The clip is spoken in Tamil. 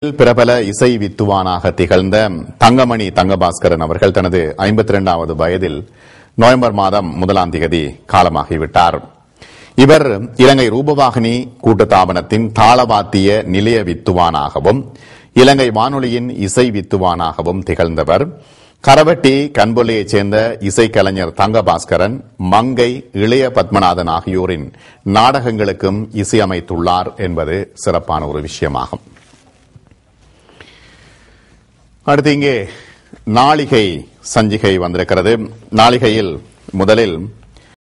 பிரபல இசை வித்துவானாக திகழ்ந்த தங்கமணி தங்கபாஸ்கரன் அவர்கள் தனது ஐம்பத்தி இரண்டாவது வயதில் நவம்பர் மாதம் முதலாம் தேதி காலமாகிவிட்டார் இவர் இலங்கை ரூபவாகினி கூட்டுத்தாபனத்தின் தாளவாத்திய நிலைய வித்துவானாகவும் இலங்கை வானொலியின் இசை வித்துவானாகவும் திகழ்ந்தவர் கரவட்டி கண்பொல்லையைச் சேர்ந்த இசைக்கலைஞர் தங்கபாஸ்கரன் மங்கை இளைய பத்மநாதன் ஆகியோரின் நாடகங்களுக்கும் இசையமைத்துள்ளார் என்பது சிறப்பான ஒரு விஷயமாகும் அடுத்து இங்கே நாளிகை சஞ்சிகை வந்திருக்கிறது நாளிகையில் முதலில்